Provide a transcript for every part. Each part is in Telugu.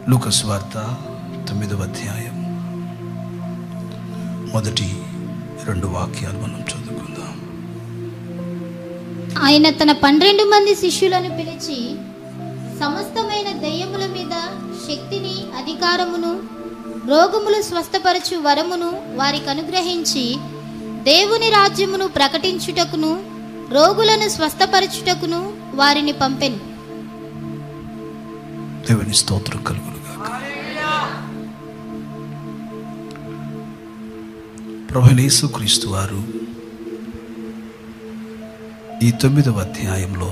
లూకస్ వార్త తొమ్మిదవ అధ్యాయం మొదటి రెండు వాక్యాలు మనం చదువుకుందాం ఆయన తన పన్నెండు మంది శిష్యులను పిలిచి సమస్తమైన దయ్యముల మీద శక్తిని అధికారమును రోగములు స్వస్థపరచు వరమును వారికి అనుగ్రహించి దేవుని రాజ్యమును ప్రకటించుటకును రోగులను స్వస్థపరచుటకును వారిని పంపెను దేవుని స్తోత్రం కలుగునుగాక ప్రభునేసు క్రీస్తు వారు ఈ తొమ్మిదవ అధ్యాయంలో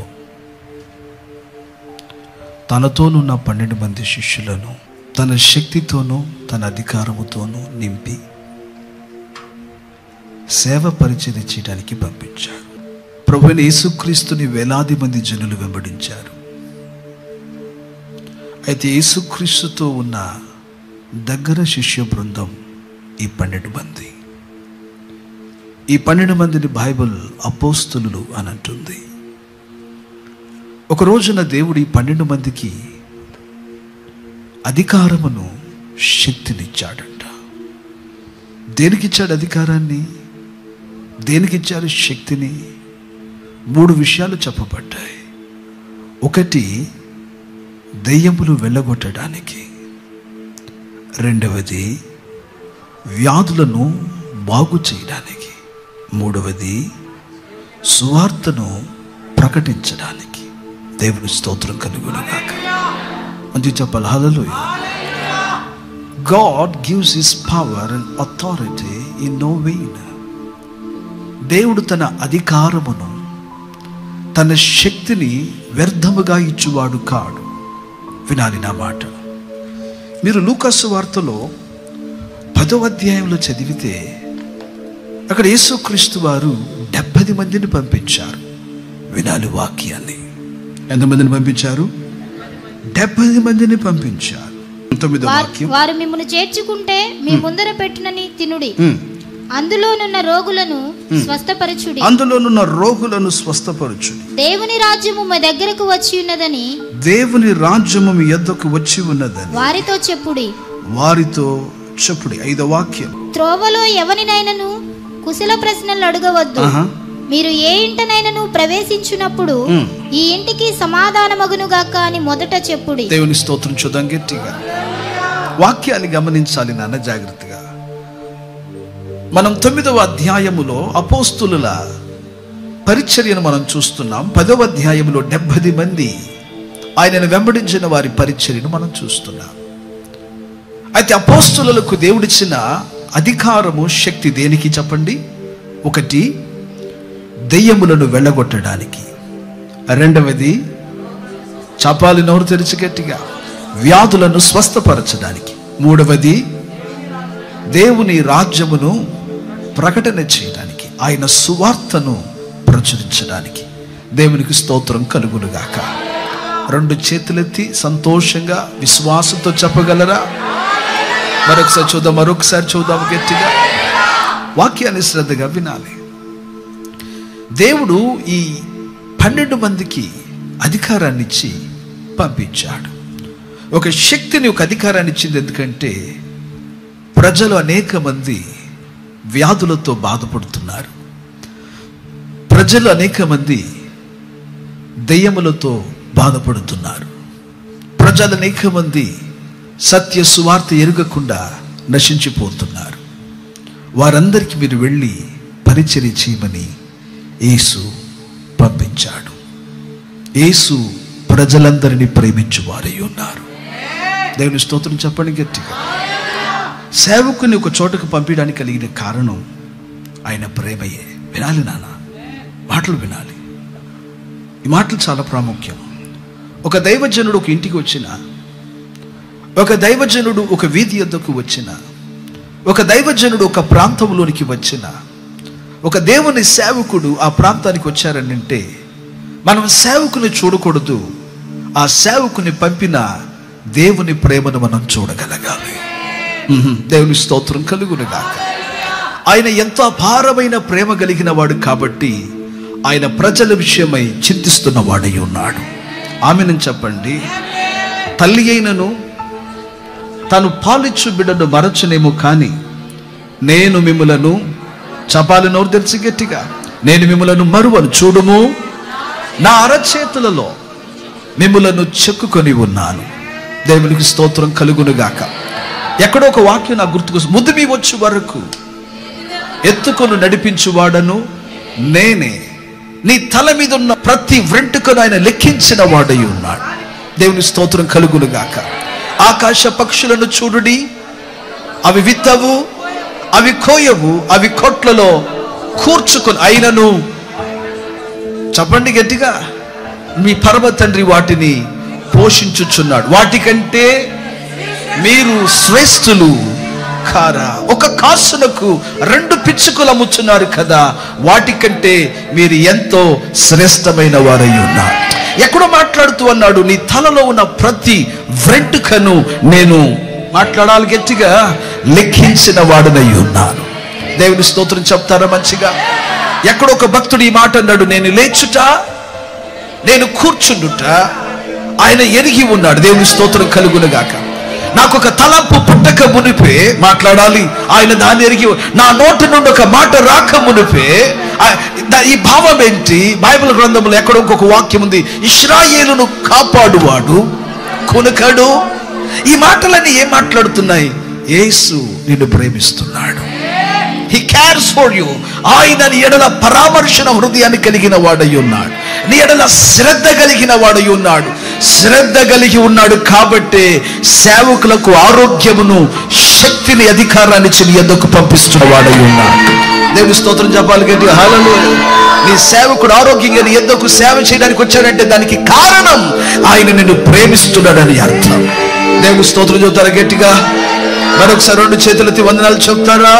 తనతోనున్న పన్నెండు మంది శిష్యులను తన శక్తితోనూ తన అధికారముతోనూ నింపి సేవ పరిచయం చేయడానికి పంపించారు ప్రభుని యేసుక్రీస్తుని వేలాది మంది జనులు వెంబడించారు అయితే యేసుక్రీస్తుతో ఉన్న దగ్గర శిష్య బృందం ఈ పన్నెండు మంది ఈ పన్నెండు మందిని బైబిల్ అపోస్తులు అని అంటుంది ఒక రోజున దేవుడు ఈ పన్నెండు మందికి అధికారమును శక్తినిచ్చాడంట దేనికిచ్చాడు అధికారాన్ని దేనికిచ్చాడు శక్తిని మూడు విషయాలు చెప్పబడ్డాయి ఒకటి దెయ్యములు వెళ్ళగొట్టడానికి రెండవది వ్యాధులను బాగు చేయడానికి మూడవది సువార్తను ప్రకటించడానికి దేవుని స్తోత్రం కలుగునుగాక మంచి చెప్పాలి హలలు God gives his power and authority in no vain దేవుడు తన అధికారమును తన శక్తిని వ్యర్థముగా ఇచ్చువాడు కాడు వినాలి నా మాట మీరు లూకాసు వార్తలో పదో అధ్యాయంలో చదివితే అక్కడ యేసుక్రీస్తు వారు డెబ్బది మందిని పంపించారు వినాలి వాక్యాన్ని ఎంతమందిని పంపించారు డెబ్బది మందిని పంపించారు తొమ్మిదో వార్- వాక్యం వారు మిమ్మల్ని చేర్చుకుంటే మీ ముందర పెట్టినని తినుడి ఉమ్. అందులోనున్న రోగులను స్వస్థపరచుడి అందులోనున్న రోగులను స్వస్థపరచు దేవుని రాజ్యము మా దగ్గరకు వచ్చి ఉన్నదని దేవుని రాజ్యము మీ యొద్దకు వచ్చి ఉన్నదని వారితో చెప్పుడి వారితో చెప్పుడి ఐదో వాక్యం త్రోవలో ఎవరినైనను కుశల ప్రశ్నలు అడగవద్దు ఆహా. మీరు ఏ ఇంటనైనను ప్రవేశించినప్పుడు ఉమ్. ఈ ఇంటికి సమాధానమగునుగాక అని మొదట చెప్పుడి దేవుని స్తోత్రం చూద్దాం గట్టిగా వాక్యాన్ని గమనించాలి నాన్న జాగ్రత్తగా మనం తొమ్మిదవ అధ్యాయములో అపోస్తుల పరిచర్యను మనం చూస్తున్నాం పదవ అధ్యాయములో డెబ్బది మంది ఆయనను వెంబడించిన వారి పరిచర్యను మనం చూస్తున్నాం అయితే అపోస్తులకు దేవుడిచ్చిన అధికారము శక్తి దేనికి చెప్పండి ఒకటి దెయ్యములను వెళ్ళగొట్టడానికి రెండవది చపాలి నోరు తెరిచి గట్టిగా వ్యాధులను స్వస్థపరచడానికి మూడవది దేవుని రాజ్యమును ప్రకటన చేయడానికి ఆయన సువార్తను ప్రచురించడానికి దేవునికి స్తోత్రం కలుగునుగాక రెండు చేతులెత్తి సంతోషంగా విశ్వాసంతో చెప్పగలరా మరొకసారి చూద్దాం మరొకసారి చూద్దాం గట్టిగా వాక్యాన్ని శ్రద్ధగా వినాలి దేవుడు ఈ పన్నెండు మందికి అధికారాన్ని ఇచ్చి పంపించాడు ఒక శక్తిని ఒక అధికారాన్ని ఇచ్చింది ఎందుకంటే ప్రజలు అనేక మంది వ్యాధులతో బాధపడుతున్నారు ప్రజలు అనేక మంది దెయ్యములతో బాధపడుతున్నారు ప్రజలు అనేక మంది సత్య సువార్త ఎరుగకుండా నశించిపోతున్నారు వారందరికీ మీరు వెళ్ళి పరిచర్య చేయమని యేసు పంపించాడు యేసు ప్రజలందరినీ ప్రేమించు వారై ఉన్నారు దేవుని స్తోత్రం చెప్పండి గట్టిగా సేవకుని ఒక చోటకు పంపించడానికి కలిగిన కారణం ఆయన ప్రేమయే వినాలి నాన్న మాటలు వినాలి ఈ మాటలు చాలా ప్రాముఖ్యం ఒక దైవజనుడు ఒక ఇంటికి వచ్చిన ఒక దైవజనుడు ఒక వీధి యొద్దకు వచ్చిన ఒక దైవజనుడు ఒక ప్రాంతంలోనికి వచ్చిన ఒక దేవుని సేవకుడు ఆ ప్రాంతానికి వచ్చారనంటే మనం సేవకుని చూడకూడదు ఆ సేవకుని పంపిన దేవుని ప్రేమను మనం చూడగలగాలి మ్మ్. దేవుని స్తోత్రం కలుగునుగాక ఆయన ఎంతో అపారమైన ప్రేమ కలిగిన వాడు కాబట్టి ఆయన ప్రజల విషయమై చింతిస్తున్న వాడై ఉన్నాడు ఆమెను చెప్పండి తల్లి అయినను తను పాలిచ్చు బిడ్డను మరచునేమో కానీ నేను మిమ్మలను చపాలి నోరు తెరిచి గట్టిగా నేను మిమ్మలను మరువను చూడుము నా అరచేతులలో మిమ్మలను చెక్కుకొని ఉన్నాను దేవునికి స్తోత్రం కలుగునుగాక ఎక్కడో ఒక వాక్యం నాకు గుర్తుకొస్తుంది ముద్దు మీ వచ్చి వరకు ఎత్తుకొని నడిపించువాడను నేనే నీ తల మీద ఉన్న ప్రతి వెంట్రుకను ఆయన లెక్కించిన వాడై ఉన్నాడు దేవుని స్తోత్రం కలుగునుగాక ఆకాశ పక్షులను చూడుడి అవి విత్తవు అవి కోయవు అవి కొట్లలో కూర్చుకొని అయినను చెప్పండి గట్టిగా మీ పరమ తండ్రి వాటిని పోషించుచున్నాడు వాటికంటే మీరు శ్రేష్ఠులు కారా ఒక కాసులకు రెండు పిచ్చుకలు అమ్ముచున్నారు కదా వాటికంటే మీరు ఎంతో శ్రేష్టమైన వారై ఉన్నారు ఎక్కడో మాట్లాడుతూ అన్నాడు నీ తలలో ఉన్న ప్రతి వెంట్రుకను నేను మాట్లాడాలి గట్టిగా లెక్కించిన వాడనై ఉన్నాను దేవుని స్తోత్రం చెప్తారా మంచిగా ఎక్కడో ఒక భక్తుడు ఈ మాట అన్నాడు నేను లేచుట నేను కూర్చుండుట ఆయన ఎరిగి ఉన్నాడు దేవుని స్తోత్రం కలుగునుగాక నాకు ఒక తలంపు పుట్టక మునిపే మాట్లాడాలి ఆయన దాన్ని ఎరిగి నా నోటి నుండి ఒక మాట రాక మునిపే ఆ- దా- ఈ భావం ఏంటి బైబిల్ గ్రంథంలో ఎక్కడో ఇంకొక వాక్యం ఉంది ఇస్రాయేలును కాపాడువాడు కొనుకడు ఈ మాటలన్నీ ఏం మాట్లాడుతున్నాయి యేసు నిన్ను ప్రేమిస్తున్నాడు హీ కేర్స్ ఫర్ యూ ఆయన నీ ఎడల పరామర్శన హృదయాన్ని కలిగిన వాడై ఉన్నాడు నీ ఎడల శ్రద్ధ కలిగిన వాడై ఉన్నాడు శ్రద్ధ కలిగి ఉన్నాడు కాబట్టే సేవకులకు ఆరోగ్యమును శక్తిని అధికారాన్ని ఇచ్చి నీ ఎద్దకు పంపిస్తున్న వాడై ఉన్నాడు దేవుని స్తోత్రం చెప్పాలి గట్టి హలలో నీ సేవకుడు ఆరోగ్యంగా నీ ఎద్దకు సేవ చేయడానికి వచ్చాడంటే దానికి కారణం ఆయన నిన్ను ప్రేమిస్తున్నాడని అర్థం దేవుని స్తోత్రం చెబుతారా గట్టిగా మరొకసారి రెండు చేతులెత్తి వందనాలు చెప్తారా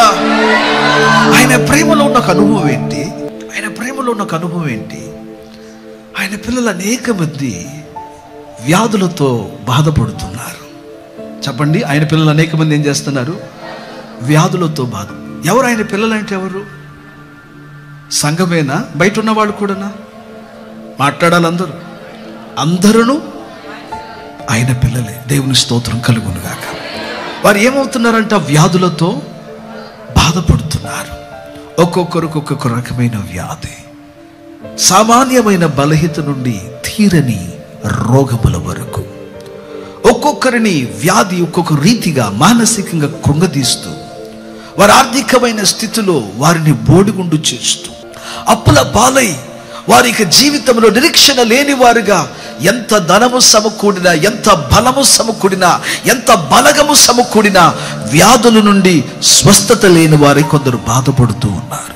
ఆయన ప్రేమలో ఉన్న ఒక అనుభవం ఏంటి ఆయన ప్రేమలో ఉన్న ఒక అనుభవం ఏంటి ఆయన పిల్లలు అనేక మంది వ్యాధులతో బాధపడుతున్నారు చెప్పండి ఆయన పిల్లలు అనేక మంది ఏం చేస్తున్నారు వ్యాధులతో బాధ ఎవరు ఆయన పిల్లలు అంటే ఎవరు సంఘమేనా బయట ఉన్న వాళ్ళు కూడానా మాట్లాడాలి అందరూ అందరూ ఆయన పిల్లలే దేవుని స్తోత్రం కలుగునుగాక వారు ఏమవుతున్నారంట వ్యాధులతో బాధపడుతున్నారు ఒక్కొక్కరికి ఒక్కొక్క రకమైన వ్యాధి సామాన్యమైన బలహీత నుండి తీరని రోగముల వరకు ఒక్కొక్కరిని వ్యాధి ఒక్కొక్క రీతిగా మానసికంగా కృంగదీస్తూ వారి ఆర్థికమైన స్థితిలో వారిని బోడిగుండు చేస్తూ అప్పుల పాలై వారి ఇక జీవితంలో నిరీక్షణ లేని వారుగా ఎంత ధనము సమకూడినా ఎంత బలము సమకూడినా ఎంత బలగము సమకూడినా వ్యాధుల నుండి స్వస్థత లేని వారి కొందరు బాధపడుతూ ఉన్నారు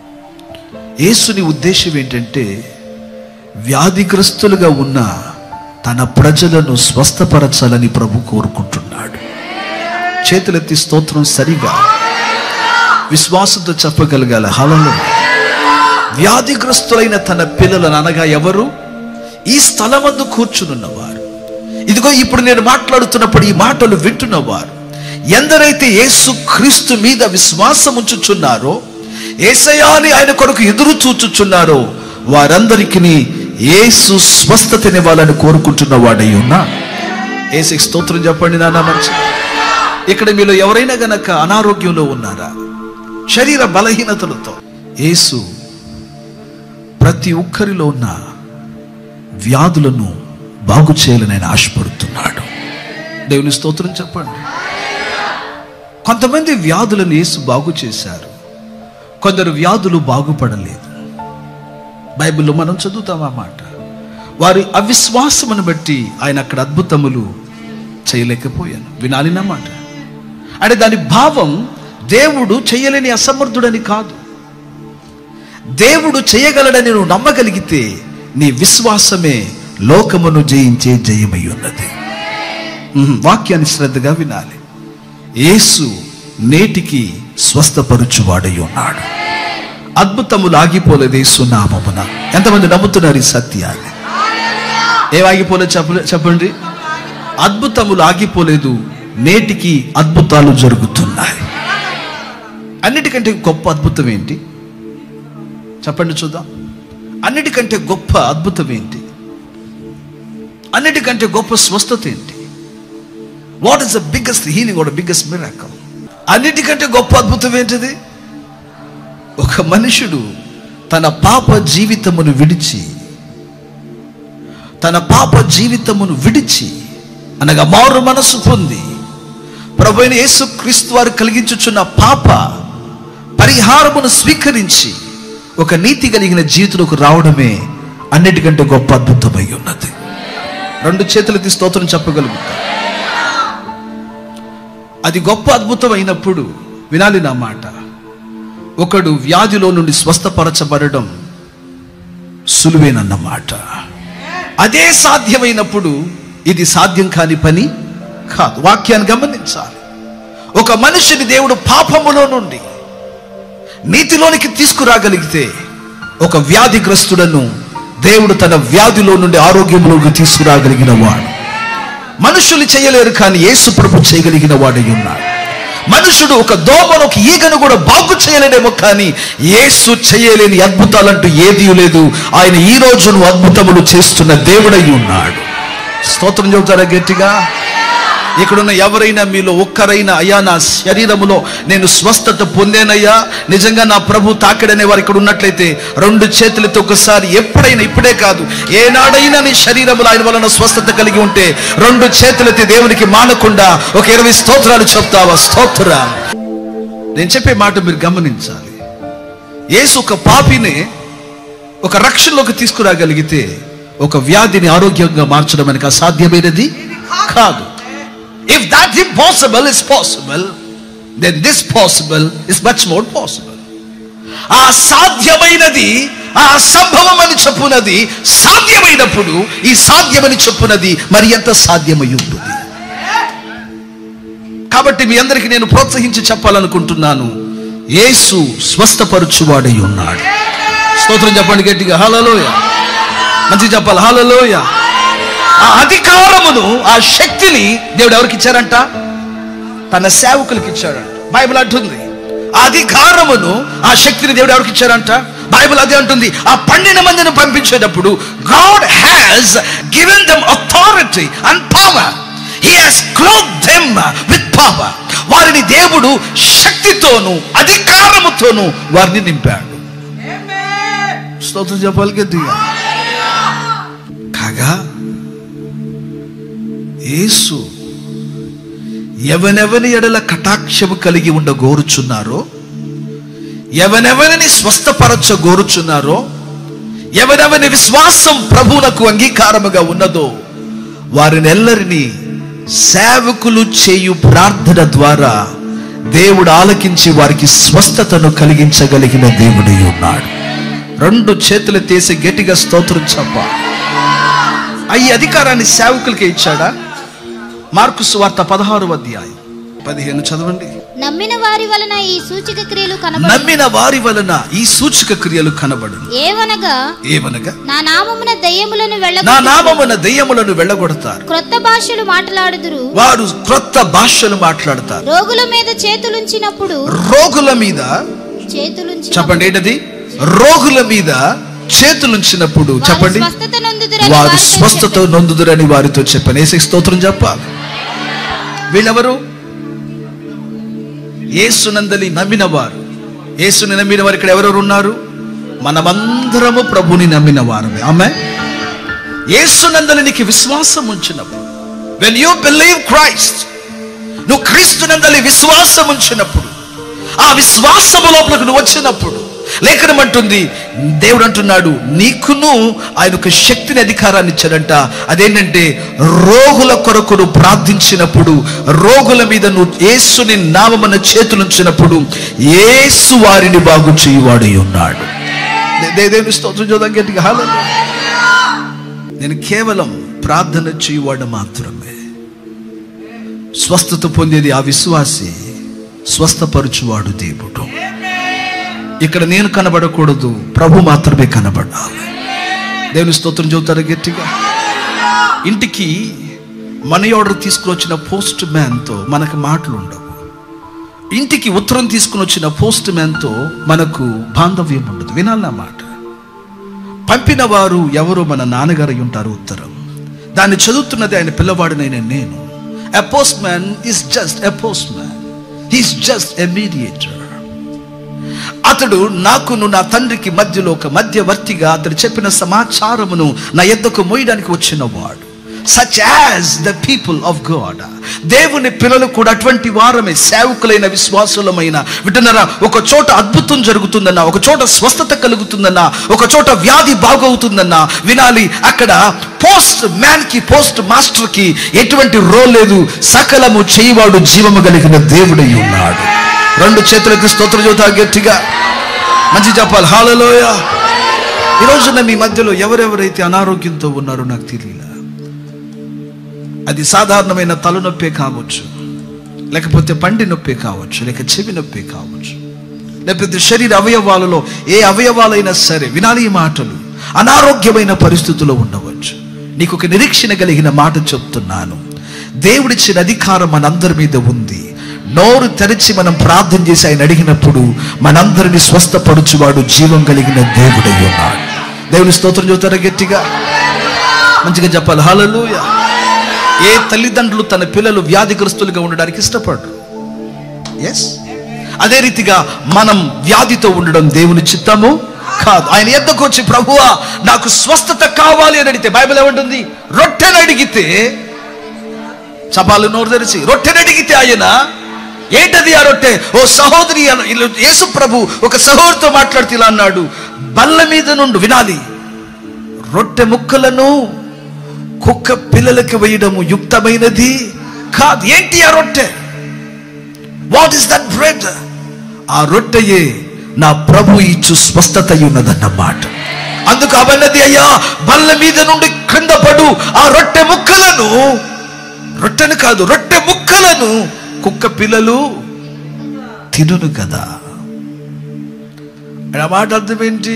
యేసుని ఉద్దేశం ఏంటంటే వ్యాధిగ్రస్తులుగా ఉన్న తన ప్రజలను స్వస్థపరచాలని ప్రభు కోరుకుంటున్నాడు చేతులెత్తి స్తోత్రం సరిగా విశ్వాసంతో చెప్పగలగాల హలలో వ్యాధిగ్రస్తులైన తన పిల్లలను అనగా ఎవరు ఈ స్థలమందు కూర్చునున్నవారు ఇదిగో ఇప్పుడు నేను మాట్లాడుతున్నప్పుడు ఈ మాటలు వింటున్నవారు ఎందరైతే యేసు క్రీస్తు మీద విశ్వాసం ఉంచుచున్నారో ఏసయాని ఆయన కొరకు ఎదురు చూచుచున్నారో వారందరికీ యేసు స్వస్థతనివ్వాలని కోరుకుంటున్న వాడై ఉన్నా ఏసుకి స్తోత్రం చెప్పండి నాన్న మంచి ఇక్కడ మీలో ఎవరైనా గనక అనారోగ్యంలో ఉన్నారా శరీర బలహీనతలతో యేసు ప్రతి ఒక్కరిలో ఉన్న వ్యాధులను బాగు చేయాలని ఆయన ఆశపడుతున్నాడు దేవుని స్తోత్రం చెప్పండి కొంతమంది వ్యాధులను యేసు బాగు చేశారు కొందరు వ్యాధులు బాగుపడలేదు బైబిల్లో మనం చదువుతాం ఆ మాట వారి అవిశ్వాసమును బట్టి ఆయన అక్కడ అద్భుతములు చేయలేకపోయాను వినాలి నా మాట అంటే దాని భావం దేవుడు చేయలేని అసమర్థుడని కాదు దేవుడు చేయగలడని నువ్వు నమ్మగలిగితే నీ విశ్వాసమే లోకమును జయించే జయమై ఉన్నది ఉహు, వాక్యాన్ని శ్రద్ధగా వినాలి యేసు నేటికి స్వస్థపరుచువాడై ఉన్నాడు అద్భుతములు ఆగిపోలేదు యేసు నామమున ఎంతమంది నమ్ముతున్నారు ఈ సత్యాన్ని ఏం ఆగిపోలేదు చెప్ప చెప్పండి అద్భుతములు ఆగిపోలేదు నేటికి అద్భుతాలు జరుగుతున్నాయి అన్నిటికంటే గొప్ప అద్భుతం ఏంటి చెప్పండి చూద్దాం అన్నిటికంటే గొప్ప అద్భుతం ఏంటి అన్నిటికంటే గొప్ప స్వస్థత ఏంటి what is the biggest healing what biggest miracle అన్నిటికంటే గొప్ప అద్భుతం ఏంటిది ఒక మనుషుడు తన పాప జీవితమును విడిచి తన పాప జీవితమును విడిచి అనగా మారు మనసు పొంది ప్రభు అయిన యేసు క్రీస్తు వారు కలిగించుచున్న పాప పరిహారమును స్వీకరించి ఒక నీతి కలిగిన జీవితంలోకి రావడమే అన్నిటికంటే గొప్ప అద్భుతమై ఉన్నది రెండు చేతులకి స్తోత్రం చెప్పగలుగుతా అది గొప్ప అద్భుతం అయినప్పుడు వినాలి నా మాట ఒకడు వ్యాధిలో నుండి స్వస్థపరచబడడం సులువేనన్నమాట అదే సాధ్యమైనప్పుడు ఇది సాధ్యం కాని పని కాదు వాక్యాన్ని గమనించాలి ఒక మనిషిని దేవుడు పాపములో నుండి నీతిలోనికి తీసుకురాగలిగితే ఒక వ్యాధిగ్రస్తుడను దేవుడు తన వ్యాధిలో నుండి ఆరోగ్యంలోకి తీసుకురాగలిగిన వాడు మనుషులు చేయలేరు కానీ యేసు ప్రభు చేయగలిగిన వాడై ఉన్నాడు మనుషుడు ఒక దోమను ఒక ఈగను కూడా బాగు చేయలేడేమో కానీ యేసు చేయలేని అద్భుతాలంటూ ఏదీ లేదు ఆయన ఈ రోజును అద్భుతములు చేస్తున్న దేవుడై ఉన్నాడు స్తోత్రం చెబుతారా గట్టిగా ఇక్కడున్న ఎవరైనా మీలో ఒక్కరైనా అయ్యా నా శరీరములో నేను స్వస్థత పొందేనయ్యా నిజంగా నా ప్రభు తాకిడనే వారు ఇక్కడ ఉన్నట్లయితే రెండు చేతులతో ఒకసారి ఎప్పుడైనా ఇప్పుడే కాదు ఏనాడైనా నీ శరీరములో ఆయన వలన స్వస్థత కలిగి ఉంటే రెండు చేతులెత్తి దేవునికి మానకుండా ఒక ఇరవై స్తోత్రాలు చెప్తావా స్తోత్ర నేను చెప్పే మాట మీరు గమనించాలి యేసు ఒక పాపిని ఒక రక్షణలోకి తీసుకురాగలిగితే ఒక వ్యాధిని ఆరోగ్యంగా మార్చడం మనకు అసాధ్యమైనది కాదు if that impossible is possible then this possible is much more possible ఆ సాధ్యమైనది ఆ అసంభవం అని చెప్పునది సాధ్యమైనప్పుడు ఈ సాధ్యమని చెప్పునది మరి ఎంత సాధ్యమై ఉంటుంది కాబట్టి మీ అందరికీ నేను ప్రోత్సహించి చెప్పాలనుకుంటున్నాను యేసు స్వస్థపరచువాడై ఉన్నాడు స్తోత్రం చెప్పండి గట్టిగా హలలోయ మంచి చెప్పాలి హలలోయ ఆ అధికారమును ఆ శక్తిని దేవుడు ఎవరికి ఇచ్చారంట తన సేవకులకి ఇచ్చాడంట బైబిల్ అంటుంది ఆ అధికారమును ఆ శక్తిని దేవుడు ఎవరికి ఇచ్చారంట బైబిల్ అదే అంటుంది ఆ పన్నెండు మందిని పంపించేటప్పుడు God has given them authority and power he has clothe them with power వారిని దేవుడు శక్తితోను అధికారముతోను వారిని నింపాడు స్తోత్రం చెప్పాలి గట్టిగా కాగా యేసు ఎవనెవని ఎడల కటాక్షము కలిగి ఉండ గోరుచున్నారో ఎవనెవరిని స్వస్థపరచ గోరుచున్నారో ఎవరెవని విశ్వాసం ప్రభువునకు అంగీకారముగా ఉన్నదో వారినెల్లరినీ సేవకులు చేయు ప్రార్థన ద్వారా దేవుడు ఆలకించి వారికి స్వస్థతను కలిగించగలిగిన దేవుడై ఉన్నాడు రెండు చేతులు తీసి గట్టిగా స్తోత్రం చెప్ప ఈ అధికారాన్ని సేవకులకి ఇచ్చాడా మార్కు సువార్త పదహారు అధ్యాయం పదిహేను చదవండి నమ్మిన వారి వలన ఈ సూచక క్రియలు కనబడు నమ్మిన వారి వలన ఈ సూచక క్రియలు కనబడు ఏవనగా ఏమనగా నా నామమున దయ్యములను నా వెళ్ళ నామమున దెయ్యములను వెళ్ళగొడతారు క్రొత్త భాషలు మాట్లాడుదురు వారు క్రొత్త భాషలు మాట్లాడతారు రోగుల మీద చేతులుంచినప్పుడు రోగుల మీద చేతులుంచి చెప్పండి ఏంటది రోగుల మీద చేతులుంచినప్పుడు చెప్పండి స్వస్థత నొందుదురని వారు వారితో స్వస్థత చెప్పెను. నొందుదురని వారితో చెప్పాను ఏసే స్తోత్రం చెప్పాలి వీళ్ళెవరు ఏసునందలి నమ్మిన వారు ఏసుని నమ్మిన వారు ఇక్కడ ఎవరెవరు ఉన్నారు మనమందరము ప్రభుని నమ్మిన వారమే ఆమె ఏసునందలి నీకు విశ్వాసం ఉంచినప్పుడు వెన్ యూ బిలీవ్ క్రైస్ట్ నువ్వు క్రీస్తునందలి విశ్వాసం ఉంచినప్పుడు ఆ విశ్వాసము లోపలకు నువ్వు వచ్చినప్పుడు లేఖనం అంటుంది దేవుడు అంటున్నాడు నీకును ఆయన ఒక శక్తిని అధికారాన్ని ఇచ్చాడంట అదేంటంటే రోగుల కొరకు నువ్వు ప్రార్థించినప్పుడు రోగుల మీద నువ్వు యేసుని నామమున చేతులుంచినప్పుడు యేసు వారిని బాగు చేయువాడై ఉన్నాడు దే- దే- దేవుని స్తోత్రం చూద్దాం గట్టిగా హల్లెలూయా. నేను కేవలం ప్రార్థన చేయువాడు మాత్రమే స్వస్థత పొందేది ఆ విశ్వాసి స్వస్థపరచువాడు దేవుడు ఇక్కడ నేను కనబడకూడదు ప్రభు మాత్రమే కనబడాలి దేవుని స్తోత్రం చెబుతారు గట్టిగా ఇంటికి మనీ ఆర్డర్ తీసుకుని వచ్చిన పోస్ట్ మ్యాన్తో మనకు మాటలు ఉండవు ఇంటికి ఉత్తరం తీసుకుని వచ్చిన పోస్ట్ మ్యాన్తో మనకు బాంధవ్యం ఉండదు వినాలి నా మాట పంపిన వారు ఎవరు మన నాన్నగారు అయి ఉంటారు ఉత్తరం దాన్ని చదువుతున్నది ఆయన పిల్లవాడినైన నేను A postman is just a postman. He's just a mediator. అతడు నాకును నా తండ్రికి మధ్యలో ఒక మధ్యవర్తిగా అతడు చెప్పిన సమాచారమును నా ఎద్దకు మోయడానికి వచ్చిన వాడు such as the people of God దేవుని పిల్లలు కూడా అటువంటి వారమే సేవకులైన విశ్వాసులమైన వింటున్నారా ఒక చోట అద్భుతం జరుగుతుందన్నా ఒక చోట స్వస్థత కలుగుతుందన్నా ఒక చోట వ్యాధి బాగవుతుందన్నా వినాలి అక్కడ పోస్ట్ మ్యాన్ కి పోస్ట్ మాస్టర్ కి ఎటువంటి రోల్ లేదు సకలము చేయవాడు జీవము కలిగిన దేవుడై ఉన్నాడు రెండు చేతులకి స్తోత్ర జ్యోత గట్టిగా మంచి చెప్పాలి హాలలోయ ఈ రోజున మీ మధ్యలో ఎవరెవరైతే అనారోగ్యంతో ఉన్నారో నాకు తెలియలా అది సాధారణమైన తలనొప్పే కావచ్చు లేకపోతే పండి నొప్పి కావచ్చు లేక చెవి నొప్పి కావచ్చు లేకపోతే శరీర అవయవాలలో ఏ అవయవాలైనా సరే వినాలి ఈ మాటలు అనారోగ్యమైన పరిస్థితుల్లో ఉండవచ్చు నీకు ఒక నిరీక్షణ కలిగిన మాట చెప్తున్నాను దేవుడిచ్చిన అధికారం మనందరి మీద ఉంది నోరు తెరిచి మనం ప్రార్థన చేసి ఆయన అడిగినప్పుడు మనందరిని స్వస్థపడుచువాడు జీవం కలిగిన దేవుడై ఉన్నాడు దేవుని స్తోత్రం చూతారా గట్టిగా మంచిగా చెప్పాలి హల్లెలూయా ఏ తల్లిదండ్రులు తన పిల్లలు వ్యాధిగ్రస్తులుగా ఉండడానికి ఇష్టపడరు ఎస్ అదే రీతిగా మనం వ్యాధితో ఉండడం దేవుని చిత్తము కాదు ఆయన ఎద్దకు వచ్చి ప్రభువా నాకు స్వస్థత కావాలి అని అడిగితే బైబిల్ ఏమంటుంది రొట్టెని అడిగితే చపాలు నోరు తెరిచి రొట్టెని అడిగితే ఆయన ఏంటది ఆ రొట్టె ఓ సహోదరి అన- ఇల్లు- యేసు ప్రభు ఒక సహోదరితో మాట్లాడుతూ ఇలా అన్నాడు బల్ల మీద నుండి వినాలి రొట్టె ముక్కలను కుక్క పిల్లలకి వేయడము యుక్తమైనది కాదు ఏంటి ఆ రొట్టె వాట్ ఇస్ దట్ బ్రెడ్ ఆ రొట్టెయే నా ప్రభు ఇచ్చు స్వస్థత ఉన్నదన్నమాట అందుకు అవన్నది అయ్యా బల్ల మీద నుండి క్రింద పడు ఆ రొట్టె ముక్కలను రొట్టెను కాదు రొట్టె ముక్కలను కుక్క పిల్లలు తినును కదా ఆ మాట అర్థం ఏంటి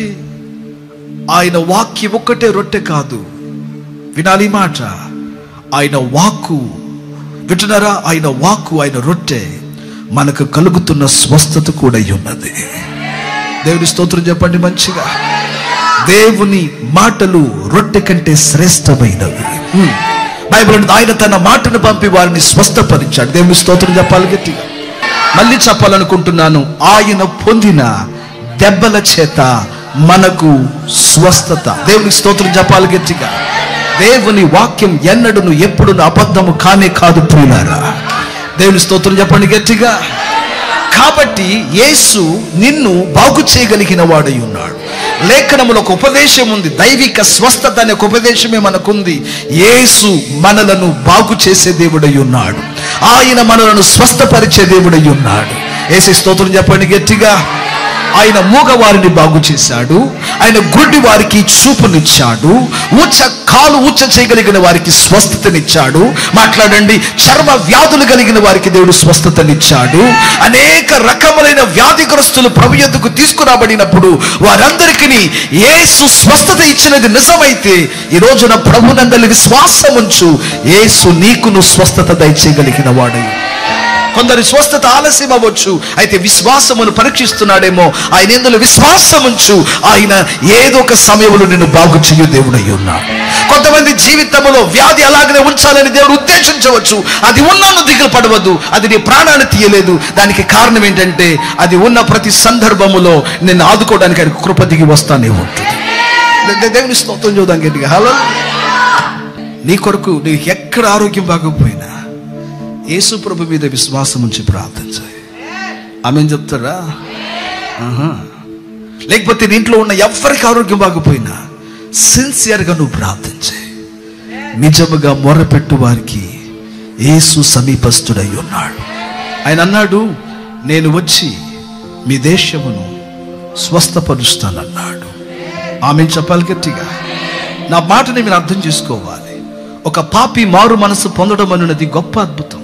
ఆయన వాక్యం ఒక్కటే రొట్టె కాదు వినాలి ఈ మాట ఆయన వాక్కు వింటున్నారా ఆయన వాక్కు ఆయన రొట్టె మనకు కలుగుతున్న స్వస్థత కూడా అయి ఉన్నది దేవుని స్తోత్రం చెప్పండి మంచిగా దేవుని మాటలు రొట్టె కంటే శ్రేష్టమైనవి హ్మ్. బైబిల్ అంటుంది, ఆయన తన మాటను పంపి వారిని స్వస్థపరిచాడు దేవుని స్తోత్రం చెప్పాలి గట్టిగా మళ్ళీ చెప్పాలనుకుంటున్నాను ఆయన పొందిన దెబ్బల చేత మనకు స్వస్థత దేవుని స్తోత్రం చెప్పాలి గట్టిగా దేవుని వాక్యం ఎన్నడును ఎప్పుడును అబద్ధము కానే కాదు ప్రియులారా దేవుని స్తోత్రం చెప్పండి గట్టిగా కాబట్టి యేసు నిన్ను బాగు చేయగలిగిన వాడై ఉన్నాడు లేఖనములో ఒక ఉపదేశం ఉంది దైవిక స్వస్థత అనే ఒక ఉపదేశమే మనకుంది యేసు మనలను బాగు చేసే దేవుడై ఉన్నాడు ఆయన మనలను స్వస్థపరిచే దేవుడై ఉన్నాడు ఏసీ స్తోత్రం చెప్పండి గట్టిగా ఆయన మూగ వారిని బాగు చేశాడు ఆయన గుడ్డి వారికి చూపునిచ్చాడు ఊచ కాలు ఊచ చేయగలిగిన వారికి స్వస్థతనిచ్చాడు మాట్లాడండి చర్మ వ్యాధులు కలిగిన వారికి దేవుడు స్వస్థతనిచ్చాడు అనేక రకములైన వ్యాధిగ్రస్తులు ప్రభు యొద్దకు తీసుకురాబడినప్పుడు వారందరికీ యేసు స్వస్థత ఇచ్చినది నిజమైతే ఈ రోజున ప్రభునందలి విశ్వాసం ఉంచు యేసు నీకును స్వస్థత దయచేయగలిగిన వాడు కొందరి స్వస్థత ఆలస్యం అవ్వచ్చు అయితే విశ్వాసమును పరీక్షిస్తున్నాడేమో ఆయన ఎందులో విశ్వాసం ఉంచు ఆయన ఏదో ఒక సమయంలో నిన్ను బాగు చేయు దేవుడై ఉన్నాడు కొంతమంది జీవితంలో వ్యాధి అలాగనే ఉంచాలని దేవుడు ఉద్దేశించవచ్చు అది ఉన్నాను దిగులు పడవద్దు అది నీ ప్రాణాన్ని తీయలేదు దానికి కారణం ఏంటంటే అది ఉన్న ప్రతి సందర్భములో నిన్ను ఆదుకోవడానికి ఆయన కృప దిగి వస్తానే ఉంటుంది దే- దే- దేవుని స్తోత్రం చూద్దాం గట్టిగా హలో నీ కొరకు నీకు ఎక్కడ ఆరోగ్యం బాగోకపోయినా యేసు ప్రభు మీద విశ్వాసం ఉంచి ప్రార్థించాయి ఆమె చెప్తారా ఆహా. లేకపోతే నీ ఇంట్లో ఉన్న ఎవరికి ఆరోగ్యం బాగపోయినా సిన్సియర్గా నువ్వు ప్రార్థించే నిజముగా మొరపెట్టు వారికి యేసు సమీపస్తుడై ఉన్నాడు ఆయన అన్నాడు నేను వచ్చి మీ దేశమును స్వస్థపరుస్తానన్నాడు ఆమె చెప్పాలి గట్టిగా నా మాటని మీరు అర్థం చేసుకోవాలి ఒక పాపి మారు మనసు పొందడం అనున్నది గొప్ప అద్భుతం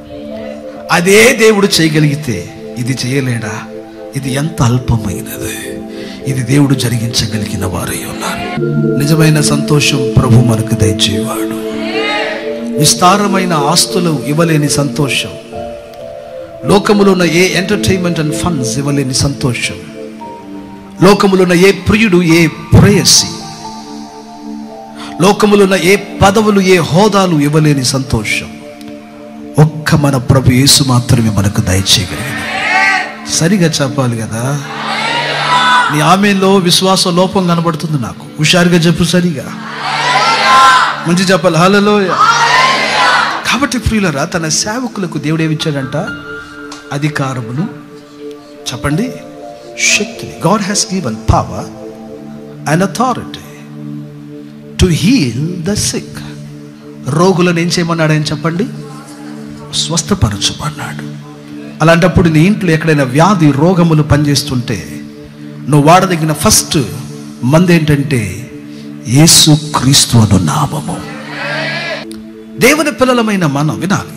అదే దేవుడు చేయగలిగితే ఇది చేయలేడా ఇది ఎంత అల్పమైనది ఇది దేవుడు జరిగించగలిగిన వారై ఉన్నారు నిజమైన సంతోషం ప్రభు మనకు దయచేవాడు విస్తారమైన ఆస్తులు ఇవ్వలేని సంతోషం లోకములో ఉన్న ఏ ఎంటర్టైన్మెంట్ అండ్ ఫండ్స్ ఇవ్వలేని సంతోషం లోకములో ఉన్న ఏ ప్రియుడు ఏ ప్రేయసి లోకములో ఉన్న ఏ పదవులు ఏ హోదాలు ఇవ్వలేని సంతోషం ఒక్క మన ప్రభు యేసు మాత్రమే మనకు దయచేయగలిగింది సరిగా చెప్పాలి కదా నీ ఆమెలో విశ్వాస లోపం కనబడుతుంది నాకు హుషారుగా చెప్పు సరిగా మంచి చెప్పాలి హలో కాబట్టి ప్రియులరా తన సేవకులకు దేవుడు ఏమిచ్చాడంట అధికారమును చెప్పండి శక్తిని God has given power and authority to heal the sick రోగులను ఏం చేయమన్నాడు అని చెప్పండి స్వస్థపరచమన్నాడు అలాంటప్పుడు నీ ఇంట్లో ఎక్కడైనా వ్యాధి రోగములు పనిచేస్తుంటే నువ్వు వాడదగిన ఫస్ట్ మంది ఏంటంటే యేసు క్రీస్తు అను నామము దేవుని పిల్లలమైన మనం వినాలి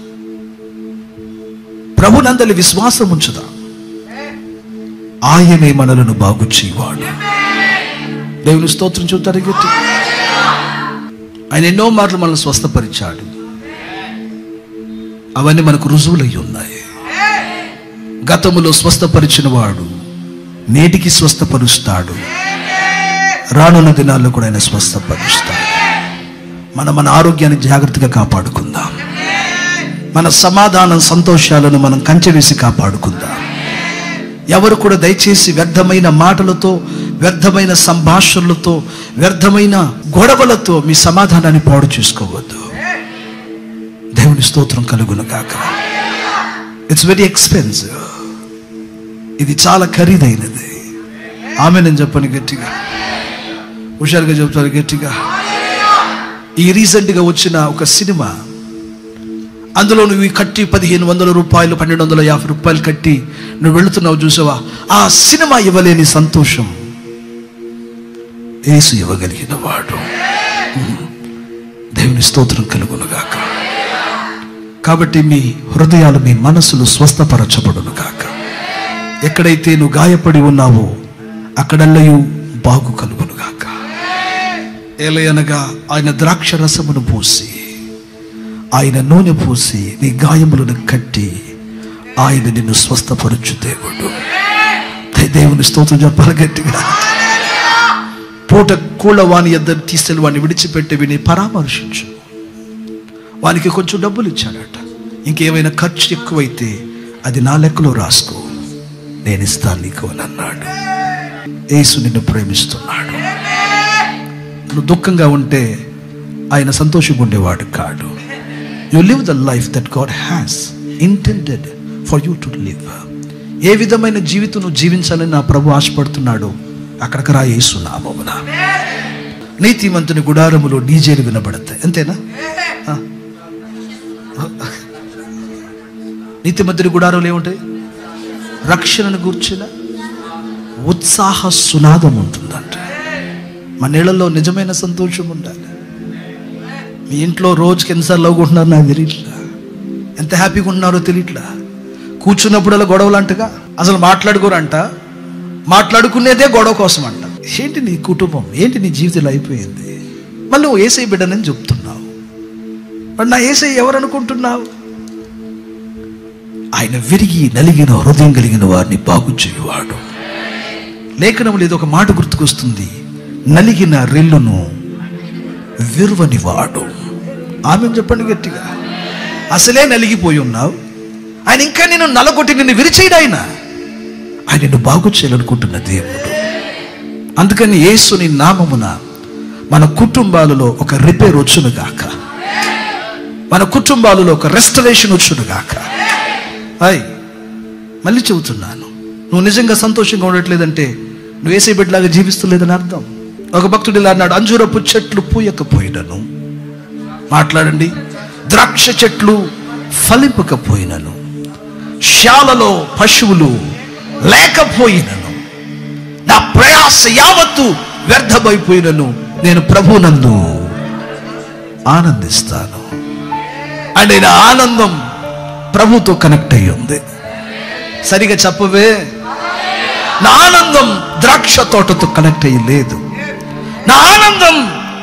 ప్రభునందలి విశ్వాసం ఉంచుదా ఆయనే మనలను బాగు చేయవాడు దేవుని స్తోత్రం చూస్తారు గట్టి ఆయన ఎన్నో మార్లు మనల్ని స్వస్థపరిచాడు అవన్నీ మనకు రుజువులై ఉన్నాయి గతములో స్వస్థపరిచిన వాడు నేటికి స్వస్థపరుస్తాడు రానున్న దినాల్లో కూడా ఆయన స్వస్థపరుస్తాడు మనం మన ఆరోగ్యాన్ని జాగ్రత్తగా కాపాడుకుందాం మన సమాధానం సంతోషాలను మనం కంచె వేసి కాపాడుకుందాం ఎవరు కూడా దయచేసి వ్యర్థమైన మాటలతో వ్యర్థమైన సంభాషణలతో వ్యర్థమైన గొడవలతో మీ సమాధానాన్ని పాడు చేసుకోవద్దు దేవుని స్తోత్రం కలుగును కాక ఇట్స్ వెరీ ఎక్స్పెన్సివ్ ఇది చాలా ఖరీదైనది ఆమె నేను చెప్పను గట్టిగా హుషారుగా చెప్తాను గట్టిగా ఈ రీసెంట్గా వచ్చిన ఒక సినిమా అందులో నువ్వు ఈ కట్టి పదిహేను వందల రూపాయలు పన్నెండు వందల యాభై రూపాయలు కట్టి నువ్వు వెళుతున్నావు చూసావా ఆ సినిమా ఇవ్వలేని సంతోషం ఏసు ఇవ్వగలిగిన వాడు దేవుని స్తోత్రం కలుగునుగాక కాబట్టి మీ హృదయాలు మీ మనసులు స్వస్థపరచబడును గాక ఎక్కడైతే నువ్వు గాయపడి ఉన్నావో అక్కడల్లయు బాగు కలుగును గాక ఏలయనగా ఆయన ద్రాక్ష రసమును పూసి ఆయన నూనె పూసి నీ గాయములను కట్టి ఆయన నిన్ను స్వస్థపరచు దేవుడు దే- దేవుని స్తోత్రం చెప్పాలి గట్టిగా పూట కూళ్ళ వాని ఇద్దరు తీసుకెళ్ళి వాడిని విడిచిపెట్టి విని పరామర్శించు వానికి కొంచెం డబ్బులు ఇచ్చాడట ఇంకేమైనా ఖర్చు ఎక్కువైతే అది నా లెక్కలో రాసుకో నేను ఇస్తాను నీకు అని అన్నాడు యేసు నిన్ను ప్రేమిస్తున్నాడు నువ్వు దుఃఖంగా ఉంటే ఆయన సంతోషంగా ఉండేవాడు కాడు you live the life that God has intended for you to live ఏ విధమైన జీవితం నువ్వు జీవించాలని నా ప్రభు ఆశపడుతున్నాడు అక్కడికి రా యేసు నామమున నీతిమంతుని గుడారములో డీజేలు వినబడతాయి అంతేనా ఆ. నీతిమంతుని గుడారంలో ఏముంటాయి రక్షణను గూర్చిన ఉత్సాహ సునాదం ఉంటుందంట మన నీళ్ళల్లో నిజమైన సంతోషం ఉండాలి మీ ఇంట్లో రోజుకి ఎన్నిసార్లు లవ్కుంటున్నారు నాకు తెలియట్లా ఎంత హ్యాపీగా ఉన్నారో తెలియట్లా కూర్చున్నప్పుడల్లా గొడవలు అంటగా అసలు మాట్లాడుకోరంట మాట్లాడుకునేదే గొడవ కోసం అంట ఏంటి నీ కుటుంబం ఏంటి నీ జీవితంలో అయిపోయింది మళ్ళీ నువ్వు ఏసై బిడ్డనని చెప్తున్నావు మరి నా ఏసై ఎవరు అనుకుంటున్నావు ఆయన విరిగి నలిగిన హృదయం కలిగిన వారిని బాగు చేయువాడు లేఖనంలో ఇది ఒక మాట గుర్తుకొస్తుంది నలిగిన రెల్లును విరువని వాడు ఆమె చెప్పండి గట్టిగా అసలే నలిగిపోయి ఉన్నావు ఆయన ఇంకా నేను నలగొట్టి నిన్ను విరిచేయడు ఆయన ఆయన నిన్ను బాగు చేయాలనుకుంటున్న దేవుడు అందుకని యేసుని నామమున మన కుటుంబాలలో ఒక రిపేర్ వచ్చును గాక మన కుటుంబాలలో ఒక రెస్టరేషన్ వచ్చును గాక అయ్ మళ్ళీ చెబుతున్నాను నువ్వు నిజంగా సంతోషంగా ఉండట్లేదంటే నువ్వు వేసే బిడ్డలాగా జీవిస్తలేదని అర్థం ఒక భక్తుడు ఇలా అన్నాడు అంజూరపు చెట్లు పూయకపోయినను మాట్లాడండి ద్రాక్ష చెట్లు ఫలింపకపోయినను శాలలో పశువులు లేకపోయినను నా ప్రయాస యావత్తు వ్యర్థమైపోయినను నేను ప్రభునందు ఆనందిస్తాను అంటే నా ఆనందం ప్రభుతో కనెక్ట్ అయ్యి ఉంది సరిగా చెప్పవే నా ఆనందం ద్రాక్ష తోటతో కనెక్ట్ అయ్యి లేదు నా ఆనందం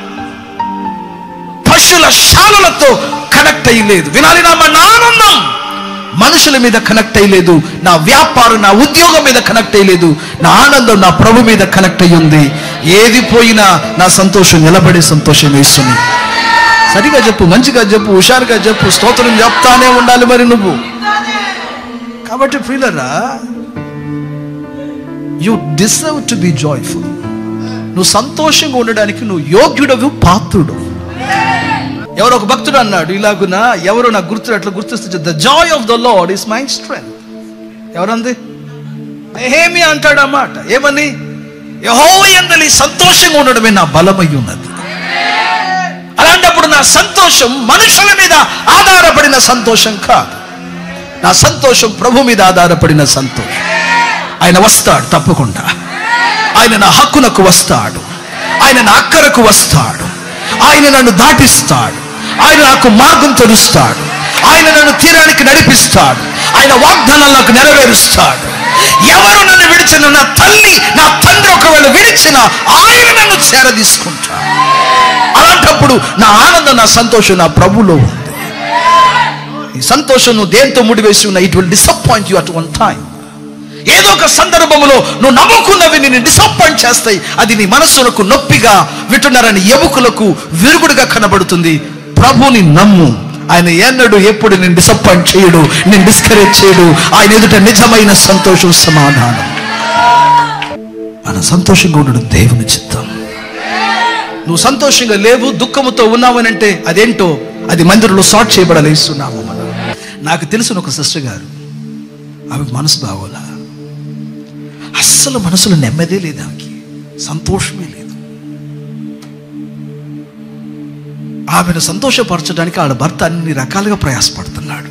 పశువుల శాలలతో కనెక్ట్ అయ్యి లేదు వినాలి నా నా ఆనందం మనుషుల మీద కనెక్ట్ అయ్యలేదు నా వ్యాపారం నా ఉద్యోగం మీద కనెక్ట్ అయ్యలేదు నా ఆనందం నా ప్రభు మీద కనెక్ట్ అయ్యి ఉంది ఏది పోయినా నా సంతోషం నిలబడే సంతోషం వేస్తుంది సరిగా చెప్పు మంచిగా చెప్పు హుషారుగా చెప్పు స్తోత్రం చెప్తానే ఉండాలి మరి నువ్వు కాబట్టి ప్రియులరా you deserve to be joyful నువ్వు సంతోషంగా ఉండడానికి నువ్వు యోగ్యుడవు పాత్రుడు ఎవరో ఒక భక్తుడు అన్నాడు ఇలాగున ఎవరు నాకు గుర్తు అట్లా గుర్తిస్తే the joy of the Lord is my strength ఎవరంది నెహేమి అంటాడు అన్నమాట ఏమని యెహోవా యందలి సంతోషంగా ఉండడమే నా బలమై ఉన్నది అలాంటప్పుడు నా సంతోషం మనుషుల మీద ఆధారపడిన సంతోషం కాదు నా సంతోషం ప్రభు మీద ఆధారపడిన సంతోషం ఆయన వస్తాడు తప్పకుండా ఆయన నా హక్కునకు వస్తాడు ఆయన నా అక్కరకు వస్తాడు ఆయన నన్ను దాటిస్తాడు ఆయన నాకు మార్గం తెరుస్తాడు ఆయన నన్ను తీరానికి నడిపిస్తాడు ఆయన వాగ్దానాలు నాకు నెరవేరుస్తాడు ఎవరు నన్ను విడిచిన నా తల్లి నా తండ్రి ఒకవేళ విడిచిన ఆయన నన్ను చేరదీసుకుంటాడు అలాంటప్పుడు నా ఆనందం నా సంతోషం నా ప్రభులో ఉంది ఈ సంతోషం నువ్వు దేంతో ముడివేసి ఉన్నా it will disappoint you at one time ఏదో ఒక సందర్భంలో నువ్వు నమ్ముకున్నవి నిన్ను డిసప్పాయింట్ చేస్తాయి అది నీ మనస్సులకు నొప్పిగా వింటున్నారని ఎముకలకు విరుగుడుగా కనబడుతుంది ప్రభుని నమ్ము ఆయన ఎన్నడు ఎప్పుడు నేను డిసప్పాయింట్ చేయడు నేను డిస్కరేజ్ చేయడు ఆయన ఎదుట నిజమైన సంతోషం సమాధానం మన సంతోషంగా ఉండడం దేవుని చిత్తం నువ్వు సంతోషంగా లేవు దుఃఖముతో ఉన్నావనంటే అదేంటో అది మందిరంలో సార్ట్ చేయబడలేస్తున్నాము మనం నాకు తెలిసిన ఒక సిస్టర్ గారు ఆమెకు మనసు బాగోలా అస్సలు మనసులో నెమ్మదే లేదు ఆమెకి సంతోషమే లేదు ఆమెను సంతోషపరచడానికి ఆడ భర్త అన్ని రకాలుగా ప్రయాసపడుతున్నాడు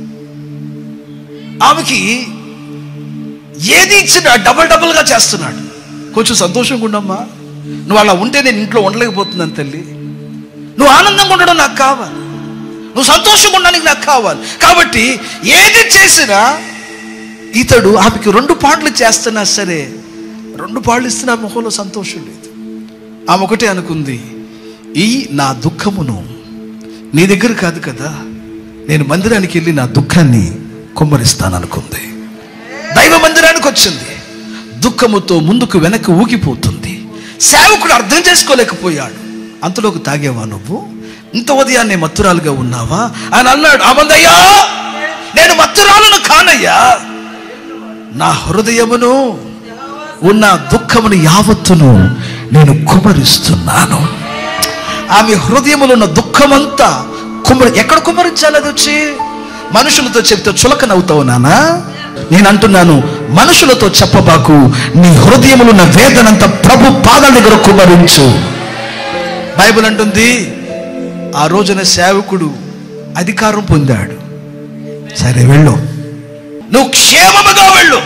ఆమెకి ఏది ఇచ్చినా డబల్ డబుల్గా చేస్తున్నాడు కొంచెం సంతోషంగా ఉండమ్మా నువ్వు అలా ఉంటే నేను ఇంట్లో ఉండలేకపోతున్నాను తల్లి నువ్వు ఆనందంగా ఉండడం నాకు కావాలి నువ్వు సంతోషంగా ఉండడానికి నాకు కావాలి కాబట్టి ఏది చేసినా ఇతడు ఆమెకి రెండు పాటలు చేస్తున్నా సరే రెండు పాటలు ఇస్తున్నా ముఖంలో సంతోషం లేదు ఆమె ఒకటే అనుకుంది ఈ నా దుఃఖమును నీ దగ్గర కాదు కదా నేను మందిరానికి వెళ్ళి నా దుఃఖాన్ని కుమ్మరిస్తాను అనుకుంది దైవ మందిరానికి వచ్చింది దుఃఖముతో ముందుకు వెనక్కి ఊగిపోతుంది సేవకుడు అర్థం చేసుకోలేకపోయాడు అంతలోకి తాగేవా నువ్వు ఇంత ఉదయాన్నే మత్తురాలుగా ఉన్నావా అని అన్నాడు అమందయ్యా నేను మత్తురాలను కానయ్యా నా హృదయమును ఉన్న దుఃఖమును యావత్తును నేను కుమరిస్తున్నాను ఆమె హృదయములో ఉన్న దుఃఖమంతా కుమ్మరి ఎక్కడ కుమ్మరించాలి అది వచ్చి మనుషులతో చెప్తే చులక నవ్వుతావు నానా నేను అంటున్నాను మనుషులతో చెప్పబాకు నీ హృదయములో ఉన్న వేదనంతా ప్రభు పాదాల దగ్గర కుమ్మరించు బైబిల్ అంటుంది ఆ రోజున సేవకుడు అధికారం పొందాడు సరే వెళ్ళు నువ్వు క్షేమముగా వెళ్ళు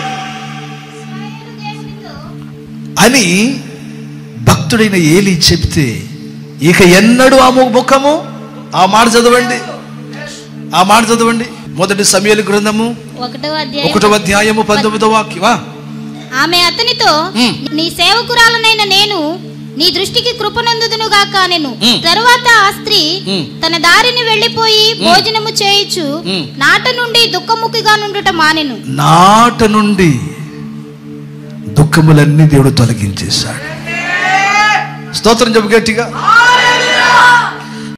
అని భక్తుడైన ఏలి చెప్తే ఇక ఎన్నడూ ఆ ము- ముఖము ఆ మాట చదవండి ఆ మాట చదవండి మొదటి సమయాల గ్రంథము ఒకటో అధ్యాయం ఒకటో అధ్యాయము పంతొమ్మిదో వాక్యమా ఆమె అతనితో ఉమ్. నీ సేవకురాలనైన నేను నీ దృష్టికి కృపనందుదును గాక నేను ఉమ్. తరువాత ఆ స్త్రీ ఉమ్. తన దారిని వెళ్ళిపోయి భోజనము చేయుచు ఉమ్. నాట నుండి దుఃఖముఖిగా నుండుట మానెను నాట నుండి దుఃఖములన్నీ దేవుడు తొలగించేశాడు స్తోత్రం చెప్పు గట్టిగా